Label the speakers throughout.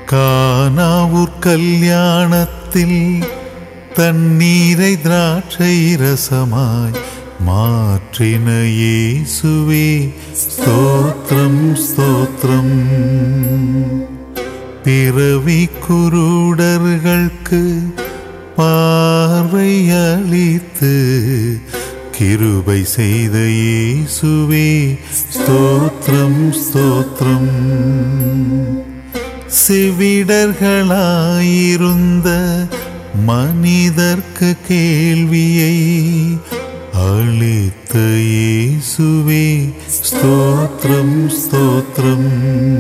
Speaker 1: கானாவூர் கல்யாணத்தில் தண்ணீரை திராட்சை ரசமாய் மாற்றின இயேசுவே ஸ்தோத்திரம் ஸ்தோத்திரம் பிறவி குருடர்களுக்கு பார்வை அளித்து கிருபை செய்த இயேசுவே ஸ்தோத்திரம் ஸ்தோத்திரம் செவிடர்களாயிருந்த மனிதர்க்கு கேள்வியை அளித்த இயேசுவே ஸ்தோத்திரம் ஸ்தோத்திரம்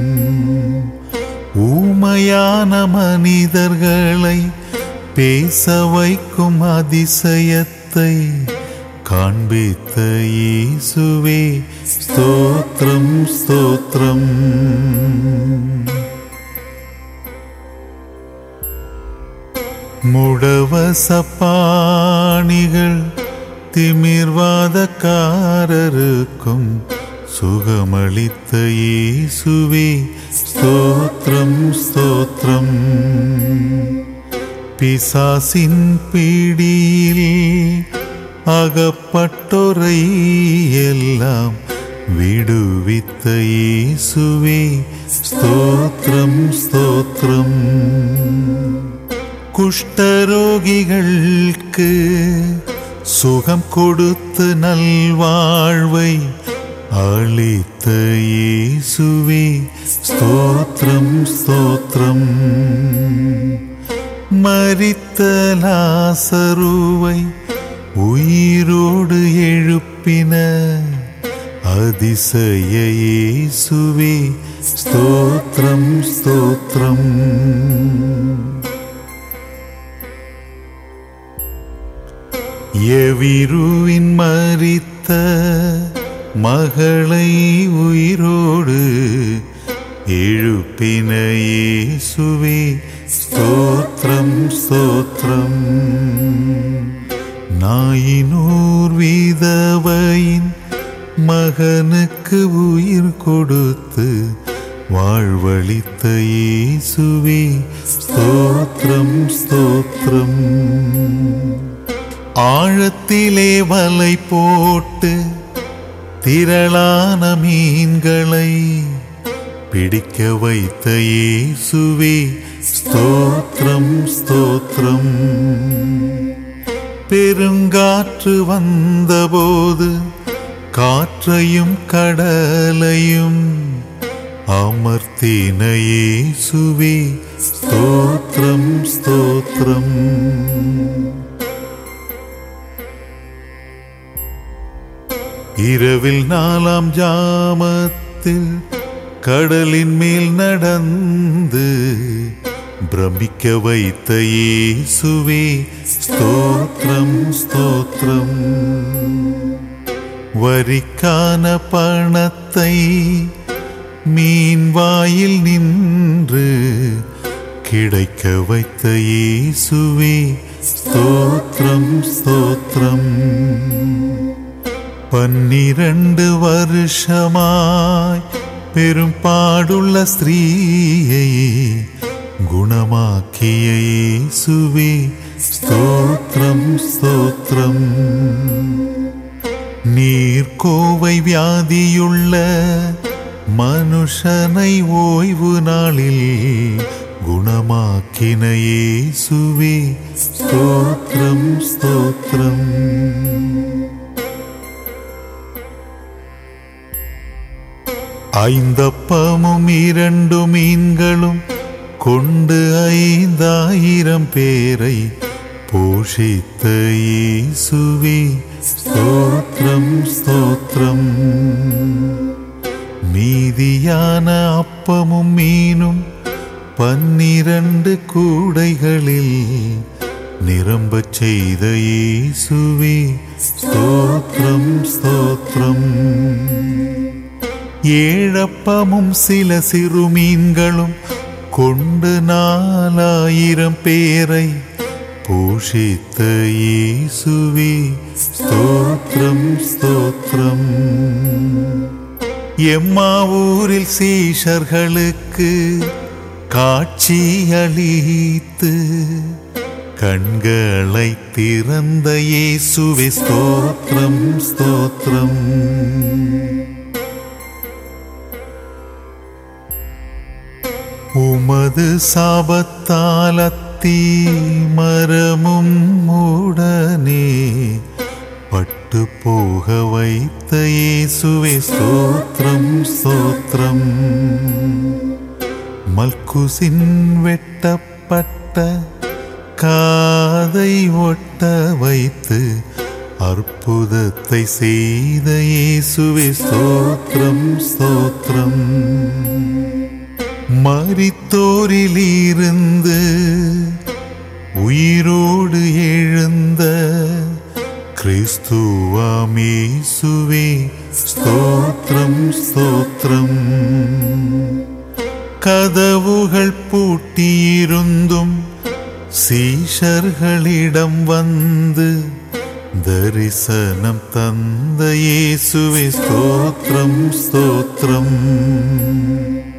Speaker 1: ஊமையான மனிதர்களை பேச வைக்கும் அதிசயத்தை காண்பித்த இயேசுவே ஸ்தோத்திரம் ஸ்தோத்திரம் முடவசப்பாணிகள் திமிர்வாதக்காரருக்கும் சுகமளித்த இயேசுவே ஸ்தோத்திரம் ஸ்தோத்திரம் பிசாசின் பிடியில் அகப்பட்டோரை எல்லாம் விடுவித்த இயேசுவே ஸ்தோத்திரம் ஸ்தோத்திரம் குஷ்டரோகிகளுக்கு சுகம் கொடுத்து நல்வாழ்வை அளித்த இயேசுவே ஸ்தோத்திரம் ஸ்தோத்திரம் மரித்த லாசருவை உயிரோடு எழுப்பின அதிசய இயேசுவே ஸ்தோத்திரம் ஸ்தோத்திரம் எவிருவின் மரித்த மகளை உயிரோடு எழுப்பின இயேசுவே ஸ்தோத்திரம் ஸ்தோத்திரம் நாயினூர் வீதவையின் மகனுக்கு உயிர் கொடுத்து வாழ்வழித்த இயேசுவே ஸ்தோத்திரம் ஸ்தோத்திரம் ஆழத்திலே வலை போட்டு திரளான மீன்களை பிடிக்க வைத்த இயேசுவே ஸ்தோத்திரம் ஸ்தோத்திரம் பெருங்காற்று வந்தபோது காற்றையும் கடலையும் அமர்த்தின இயேசுவே ஸ்தோத்திரம் ஸ்தோத்திரம் இரவில் நாலாம் ஜாமத்தில் கடலின் மேல் நடந்து பிரமிக்க வைத்த இயேசுவே ஸ்தோத்திரம் ஸ்தோத்திரம் வரிக்கான பணத்தை மீன் வாயில் நின்று கிடைக்க வைத்த இயேசுவே ஸ்தோத்திரம் ஸ்தோத்திரம் பன்னிரண்டு வருஷமாய் பெரும் பாடுள்ள ஸ்திரீயை குணமாக்கிய இயேசுவே ஸ்தோத்திரம் ஸ்தோத்திரம் நீர்க்கோவை வியாதியுள்ள மனுஷனை ஓய்வு நாளில் குணமாக்கின இயேசுவே ஸ்தோத்திரம் ஸ்தோத்திரம் ஐந்தப்பமும் இரண்டு மீன்களும் கொண்டு ஐந்தாயிரம் பேரை போஷித்த இயேசுவே ஸ்தோத்திரம் ஸ்தோத்திரம் மீதியான அப்பமும் மீனும் பன்னிரண்டு கூடைகளில் நிரம்பச் செய்த இயேசுவே ஸ்தோத்திரம் ஸ்தோத்திரம் ஏழப்பமும் சில சிறு மீன்களும் கொண்டு நாலாயிரம் பேரை போஷித்த இயேசுவே ஸ்தோத்திரம் ஸ்தோத்திரம் எம்மாவூரில் சீஷர்களுக்கு காட்சியளித்து கண்களை திறந்த இயேசுவே ஸ்தோத்திரம் ஸ்தோத்திரம் உமது சாபத்தால் அத்தி மரமும் உடனே பட்டு போக வைத்த இயேசுவே ஸ்தோத்திரம் ஸ்தோத்திரம் மல்குசின் வெட்டப்பட்ட காதை ஒட்ட வைத்து அற்புதத்தை செய்த இயேசுவே ஸ்தோத்திரம் ஸ்தோத்திரம் மரித்தோரிலிருந்து உயிரோடு எழுந்த கிறிஸ்துவாமேசுவே ஸ்தோத்திரம் ஸ்தோத்திரம் கதவுகள் பூட்டியிருந்தும் சீஷர்களிடம் வந்து தரிசனம் தந்த இயேசுவே ஸ்தோத்திரம் ஸ்தோத்திரம்